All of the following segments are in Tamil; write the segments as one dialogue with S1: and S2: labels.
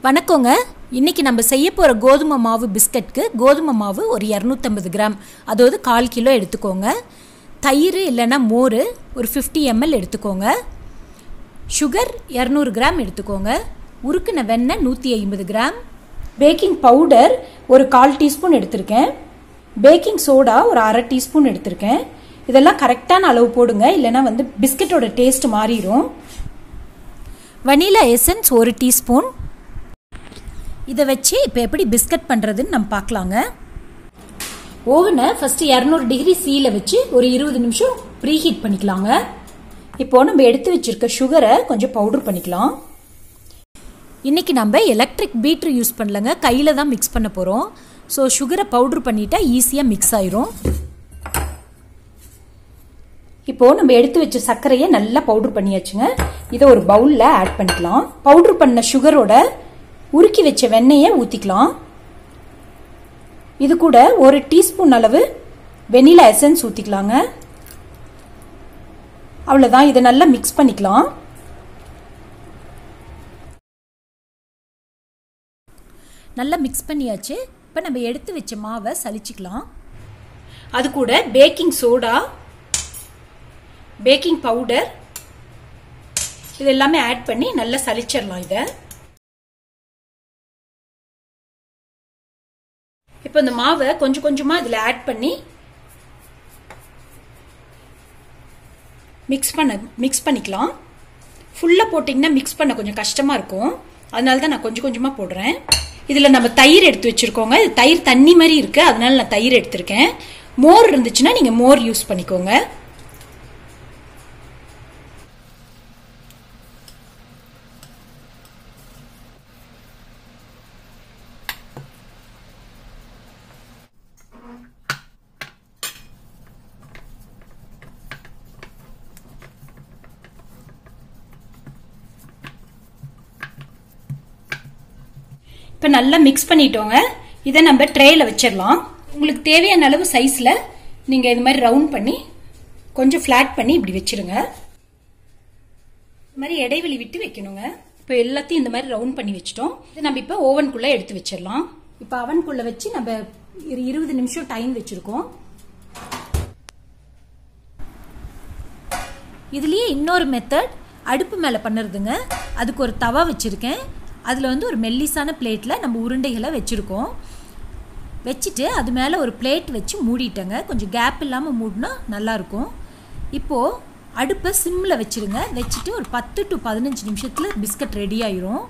S1: வணக்கங்க இன்னைக்கு நம்ம செய்ய போகிற கோதுமை மாவு பிஸ்கட்க்கு கோதுமை மாவு ஒரு இரநூத்தம்பது கிராம் அதாவது கால் கிலோ எடுத்துக்கோங்க தயிர் இல்லைன்னா மோர் ஒரு ஃபிஃப்டி எம்எல் எடுத்துக்கோங்க சுகர் இரநூறு கிராம் எடுத்துக்கோங்க உருக்குன வெண்ணெய் நூற்றி ஐம்பது கிராம் பேக்கிங் பவுடர் ஒரு கால் டீஸ்பூன் எடுத்திருக்கேன் பேக்கிங் சோடா ஒரு அரை டீஸ்பூன் எடுத்திருக்கேன் இதெல்லாம் கரெக்டான அளவு போடுங்க இல்லைன்னா வந்து பிஸ்கட்டோட டேஸ்ட் மாறிடும் வனிலா எசன்ஸ் ஒரு டீஸ்பூன் இதை வச்சு இப்போ எப்படி பிஸ்கட் பண்ணுறதுன்னு நம்ம பார்க்கலாங்க ஓவனை ஃபஸ்ட்டு இரநூறு டிகிரி சீல வச்சு ஒரு இருபது நிமிஷம் ப்ரீ ஹீட் பண்ணிக்கலாங்க இப்போ நம்ம எடுத்து வச்சிருக்க சுகரை கொஞ்சம் பவுடர் பண்ணிக்கலாம் இன்னைக்கு நம்ம எலக்ட்ரிக் பீட்ரு யூஸ் பண்ணலங்க கையில் தான் மிக்ஸ் பண்ண போகிறோம் ஸோ சுகரை பவுடர் பண்ணிட்டா ஈஸியாக மிக்ஸ் ஆயிரும் இப்போ நம்ம எடுத்து வச்ச சர்க்கரையை நல்லா பவுடர் பண்ணியாச்சுங்க இதை ஒரு பவுலில் ஆட் பண்ணிக்கலாம் பவுடர் பண்ண சுகரோட உருக்கி வச்ச வெண்ணெயை ஊற்றிக்கலாம் இது கூட ஒரு டீஸ்பூன் அளவு வெனிலா எசன்ஸ் ஊற்றிக்கலாங்க அவ்வளோதான் இதை நல்லா மிக்ஸ் பண்ணிக்கலாம் நல்லா மிக்ஸ் பண்ணியாச்சு இப்போ நம்ம எடுத்து வச்ச மாவை சலிச்சுக்கலாம் அது கூட பேக்கிங் சோடா பேக்கிங் பவுடர் இது எல்லாமே ஆட் பண்ணி நல்லா சலிச்சிடலாம் இதை இப்போ இந்த மாவை கொஞ்சம் கொஞ்சமா இதுல ஆட் பண்ணி மிக்ஸ் பண்ண மிக்ஸ் பண்ணிக்கலாம் ஃபுல்லா போட்டிங்கன்னா மிக்ஸ் பண்ண கொஞ்சம் கஷ்டமா இருக்கும் அதனால தான் நான் கொஞ்சம் கொஞ்சமா போடுறேன் இதுல நம்ம தயிர் எடுத்து வச்சிருக்கோங்க இது தயிர் தண்ணி மாதிரி இருக்கு அதனால நான் தயிர் எடுத்திருக்கேன் மோர் இருந்துச்சுன்னா நீங்க மோர் யூஸ் பண்ணிக்கோங்க இப்போ நல்லா மிக்ஸ் பண்ணிட்டோங்க இதை நம்ம ட்ரேயில் வச்சிடலாம் உங்களுக்கு தேவையான அளவு சைஸில் நீங்கள் இது மாதிரி ரவுண்ட் பண்ணி கொஞ்சம் ஃப்ளாட் பண்ணி இப்படி வச்சிருங்க இது மாதிரி இடைவெளி விட்டு வைக்கணுங்க இப்போ எல்லாத்தையும் இந்த மாதிரி ரவுண்ட் பண்ணி வச்சிட்டோம் இதை நம்ம இப்போ ஓவனுக்குள்ளே எடுத்து வச்சிடலாம் இப்போ அவனுக்குள்ளே வச்சு நம்ம ஒரு இருபது நிமிஷம் டைம் வச்சுருக்கோம் இதுலேயே இன்னொரு மெத்தட் அடுப்பு மேலே பண்ணுறதுங்க அதுக்கு ஒரு தவா வச்சுருக்கேன் அதில் வந்து ஒரு மெல்லிசான பிளேட்டில் நம்ம உருண்டைகளை வச்சுருக்கோம் வச்சுட்டு அது மேலே ஒரு பிளேட் வச்சு மூடிட்டேங்க கொஞ்சம் கேப் இல்லாமல் மூடினா நல்லாயிருக்கும் இப்போது அடுப்பை சிம்மில் வச்சுருங்க வச்சுட்டு ஒரு பத்து டு பதினஞ்சு நிமிஷத்தில் பிஸ்கட் ரெடி ஆயிரும்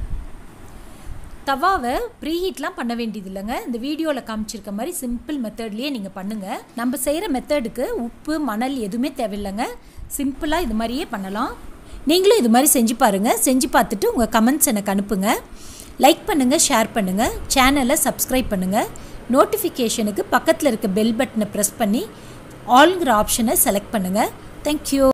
S1: தவாவை ப்ரீஹீட்லாம் பண்ண வேண்டியது இல்லைங்க இந்த வீடியோவில் காமிச்சிருக்க மாதிரி சிம்பிள் மெத்தட்லேயே நீங்கள் பண்ணுங்கள் நம்ம செய்கிற மெத்தடுக்கு உப்பு மணல் எதுவுமே தேவையில்லைங்க சிம்பிளாக இது மாதிரியே பண்ணலாம் நீங்களும் இது மாதிரி செஞ்சு பாருங்கள் செஞ்சு பார்த்துட்டு உங்கள் கமெண்ட்ஸ் எனக்கு அனுப்புங்க லைக் பண்ணுங்கள் ஷேர் பண்ணுங்கள் சேனலை சப்ஸ்கிரைப் பண்ணுங்கள் நோட்டிஃபிகேஷனுக்கு பக்கத்தில் இருக்க பெல் பட்டனை ப்ரெஸ் பண்ணி ஆல்ங்கிற ஆப்ஷனை செலக்ட் பண்ணுங்கள் தேங்க்யூ